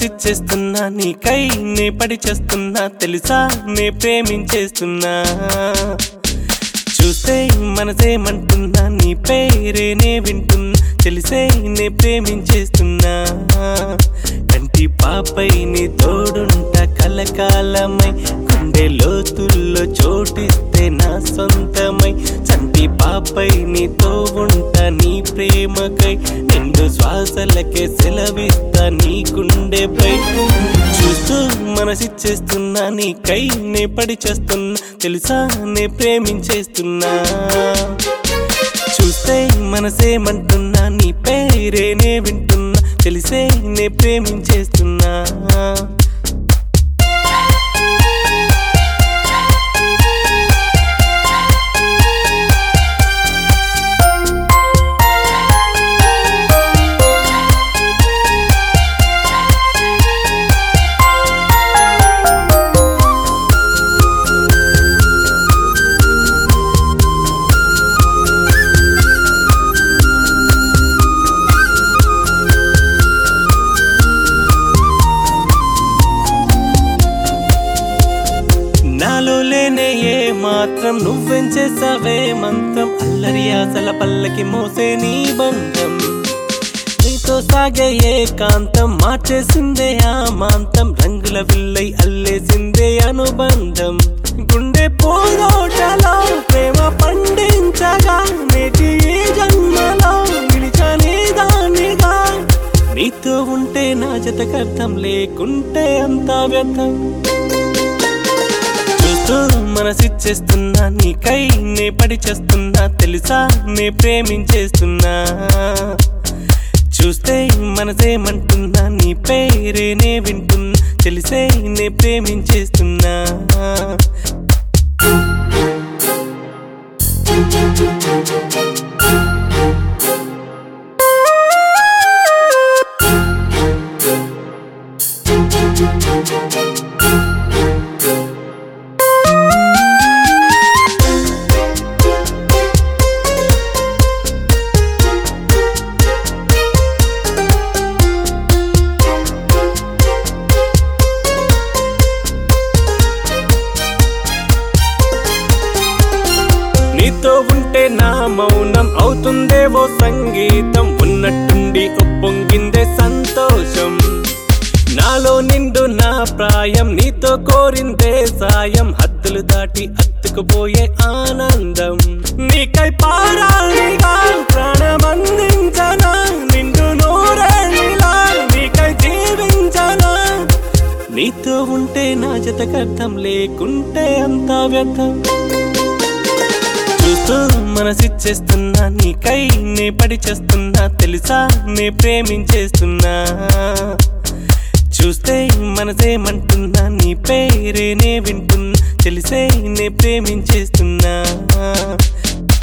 మనసిచ్చేస్తున్నా నీకై నే పడి చేస్తున్నా తెలుసా నే ప్రేమించేస్తున్నా చూస్తే మనసేమంటున్నా నీ పేరేనే వింటున్నా తెలిసే నే ప్రేమించేస్తున్నా కంటి పాపై నీ తోడుంట కలకాలమై గుండె లోతుల్లో చోటిస్తే నా సొంతమై చంటి పాపై నీతో ఉంటా నీ ప్రేమకై నిండు శ్వాసలకే సెలవిస్తా నీ గుండెపై చూస్తూ మనసిచ్చేస్తున్నా నీకై నే పడి చేస్తున్నా తెలుసా నే ప్రేమించేస్తున్నా చూస్తే మనసేమంటున్నా నీ పేరేనే వింటున్నా తెలిసే నే ప్రేమించేస్తున్నా నాలో లేనే ఏ మాత్రం నువ్వేం చేసావే మంత్రం అల్లరి ఆశల పల్లకి మోసే నీ బంధం నీతో సాగే ఏ కాంతం మార్చేసిందే ఆ మాంతం రంగుల విల్లై అల్లేసిందే అనుబంధం గుండె పోగోటలో ప్రేమ పండించగా నేటి ఈ జన్మలో నిలిచని దానిగా నీతో ఉంటే నా జతకర్థం లేకుంటే అంతా వ్యర్థం చూస్తూ మనసిచ్చేస్తున్నా నీకై నే పడి చేస్తున్నా తెలుసా నే ప్రేమించేస్తున్నా చూస్తే మనసేమంటున్నా నీ పేరేనే వింటున్నా తెలిసే నే ప్రేమించేస్తున్నా నీతో ఉంటే నా మౌనం అవుతుందేవో సంగీతం ఉన్నట్టుండి ఉప్పొంగిందే సంతోషం నాలో నిండు నా ప్రాయం నీతో కోరిందే సాయం హద్దులు దాటి అత్తుకుపోయే ఆనందం నీకై పారాలిగా ప్రాణమందించనా నిండు నూరేళ్ళిలా నీకై జీవించనా నీతో ఉంటే నా జతకర్థం లేకుంటే అంతా వ్యర్థం చూస్తూ మనసిచ్చేస్తున్నా నీకై నే పడి చేస్తున్నా తెలుసా నే ప్రేమించేస్తున్నా చూస్తే మనసేమంటున్నా నీ పేరేనే వింటున్నా తెలిసే నే ప్రేమించేస్తున్నా